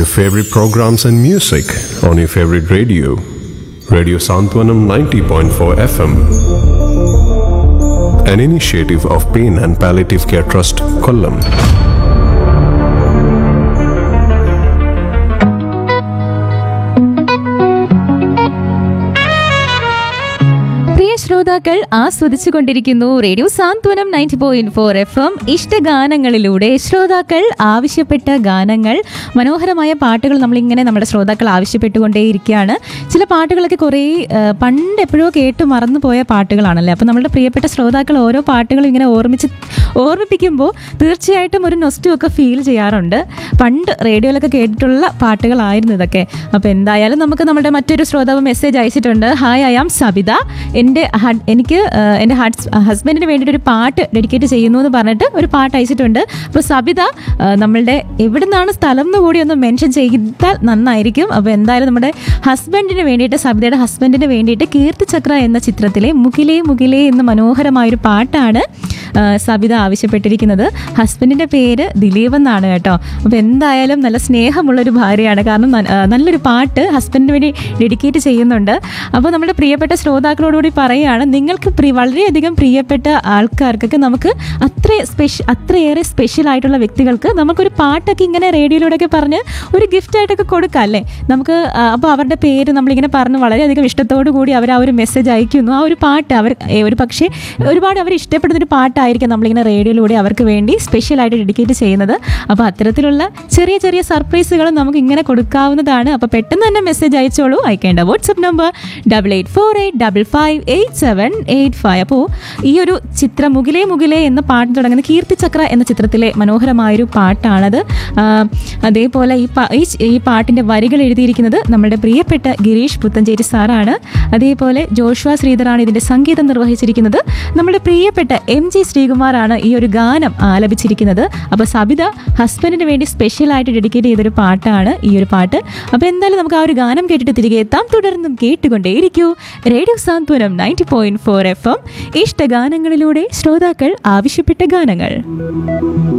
your favorite programs and music on your favorite radio. Radio Santwanam 90.4 FM. An initiative of Pain and Palliative Care Trust, Kollam. പ്രിയ ശ്രോതാക്കൾ ആസ്വദിച്ചു കൊണ്ടിരിക്കുന്നു radio Santhwanam ninety point four F M ഇഷ്ടഗാനങ്ങളിലൂടെ ശ്രോതാക്കൾ ആവശ്യപ്പെട്ട ഗാനങ്ങൾ മനോഹരമായ പാട്ടുകൾ നമ്മളിങ്ങനെ നമ്മുടെ ശ്രോതാക്കൾ ആവശ്യപ്പെട്ടുകൊണ്ടേയിരിക്കുകയാണ് ചില പാട്ടുകളൊക്കെ കുറേ ആ, പണ്ട് എപ്പോഴോ കേട്ട് മറന്നുപോയ പാട്ടുകളാണല്ലേ അപ്പോൾ നമ്മുടെ പ്രിയപ്പെട്ട ശ്രോതാക്കൾ ഓരോ പാട്ടുകളും ഇങ്ങനെ ഓർമ്മിച്ച് ഓർമ്മിപ്പിക്കുമ്പോൾ തീർച്ചയായിട്ടും ഒരു നൊസ്റ്റും ഒക്കെ ഫീൽ ചെയ്യാറുണ്ട് പണ്ട് റേഡിയോയിലൊക്കെ കേട്ടിട്ടുള്ള പാട്ടുകളായിരുന്നു ഇതൊക്കെ അപ്പോൾ എന്തായാലും നമുക്ക് നമ്മുടെ മറ്റൊരു ശ്രോതാവ് മെസ്സേജ് അയച്ചിട്ടുണ്ട് ഹായ് ഐ ആം സബിത എൻ്റെ ഹഡ് എനിക്ക് ആ, എൻ്റെ ഹസ്ബൻഡിന് വേണ്ടിയിട്ട് ഒരു പാട്ട് ഡെഡിക്കേറ്റ് ചെയ്യുന്നു എന്ന് പറഞ്ഞിട്ട് ഒരു പാട്ട് അയച്ചിട്ടുണ്ട് അപ്പോൾ സബിത ആ, നമ്മളുടെ എവിടെ നിന്നാണ് സ്ഥലം എന്ന് കൂടി ഒന്ന് മെൻഷൻ ചെയ്താൽ നന്നായിരിക്കും അപ്പോൾ എന്തായാലും നമ്മുടെ ഹസ്ബൻഡിന് വേണ്ടിയിട്ട് സബിതയുടെ ഹസ്ബൻഡിന് വേണ്ടിയിട്ട് കീർത്തിചക്ര എന്ന ചിത്രത്തിലെ മുകിലേ മുകിലേ എന്ന മനോഹരമായൊരു പാട്ടാണ് ആ, സബിത ആവശ്യപ്പെട്ടിരിക്കുന്നത് ഹസ്ബൻഡിൻ്റെ പേര് ദിലീപ് എന്നാണ് കേട്ടോ അപ്പോൾ എന്തായാലും നല്ല സ്നേഹമുള്ളൊരു ഭാര്യയാണ് കാരണം ന- ആ, നല്ലൊരു പാട്ട് ഹസ്ബൻഡിന് വേണ്ടി ഡെഡിക്കേറ്റ് ചെയ്യുന്നുണ്ട് അപ്പോൾ നമ്മുടെ പ്രിയപ്പെട്ട ശ്രോതാക്കളോടുകൂടി പറയുകയാണ് നിങ്ങൾക്ക് പ്രി- വളരെയധികം പ്രിയപ്പെട്ട ആൾക്കാർക്കൊക്കെ നമുക്ക് അത്ര സ്പെഷ്യൽ അത്രയേറെ സ്പെഷ്യൽ ആയിട്ടുള്ള വ്യക്തികൾക്ക് നമുക്കൊരു പാട്ടൊക്കെ ഇങ്ങനെ റേഡിയോയിലൂടെയൊക്കെ പറഞ്ഞ് ഒരു ഗിഫ്റ്റ് ആയിട്ടൊക്കെ കൊടുക്കാം അല്ലേ നമുക്ക് ആ, അപ്പോൾ അവരുടെ പേര് നമ്മളിങ്ങനെ പറഞ്ഞ് വളരെയധികം ഇഷ്ടത്തോടു കൂടി അവർ ആ ഒരു മെസ്സേജ് അയക്കുന്നു ആ ഒരു പാട്ട് അവർ ഏ, ഒരു പക്ഷേ ഒരുപാട് അവർ ഇഷ്ടപ്പെടുന്ന ഒരു പാട്ടായിരിക്കും നമ്മളിങ്ങനെ റേഡിയോയിലൂടെ അവർക്ക് വേണ്ടി സ്പെഷ്യലായിട്ട് ഡെഡിക്കേറ്റ് ചെയ്യുന്നത് അപ്പോൾ അത്തരത്തിലുള്ള ചെറിയ ചെറിയ സർപ്രൈസുകൾ നമുക്ക് ഇങ്ങനെ കൊടുക്കാവുന്നതാണ് അപ്പോൾ പെട്ടെന്ന് തന്നെ മെസ്സേജ് അയച്ചോളൂ അയക്കേണ്ട WhatsApp number double eight four eight double five eight seven eight five അപ്പോൾ ഈ ഒരു ചിത്രം മുകിലേ മുകിലേ എന്ന പാട്ട് തുടങ്ങുന്ന കീർത്തിചക്ര എന്ന ചിത്രത്തിലെ മനോഹരമായൊരു പാട്ടാണത് ആ, അതേപോലെ ഈ പാ- ഈ ചി- ഈ പാട്ടിൻ്റെ വരികൾ എഴുതിയിരിക്കുന്നത് നമ്മുടെ പ്രിയപ്പെട്ട ഗിരീഷ് പുത്തഞ്ചേരി സാറാണ് അതേപോലെ ജോഷ്വ ശ്രീധറാണ് ഇതിൻ്റെ സംഗീതം നിർവഹിച്ചിരിക്കുന്നത് നമ്മുടെ പ്രിയപ്പെട്ട എം ജി ശ്രീകുമാറാണ് ഈ ഒരു ഗാനം ആലപിച്ചിരിക്കുന്നത് അപ്പോൾ സബിത ഹസ്ബൻഡിന് വേണ്ടി സ്പെഷ്യലായിട്ട് ഡെഡിക്കേറ്റ് ചെയ്തൊരു പാട്ടാണ് ഈ ഒരു പാട്ട് അപ്പോൾ എന്തായാലും നമുക്ക് ആ ഒരു ഗാനം കേട്ടിട്ട് തിരികെ എത്താം തുടർന്നും കേട്ടുകൊണ്ടേയിരിക്കൂ radio Santhwanam ninety point four F M ഇഷ്ടഗാനങ്ങളിലൂടെ ശ്രോതാക്കൾ ആവശ്യപ്പെട്ട ഗാനങ്ങൾ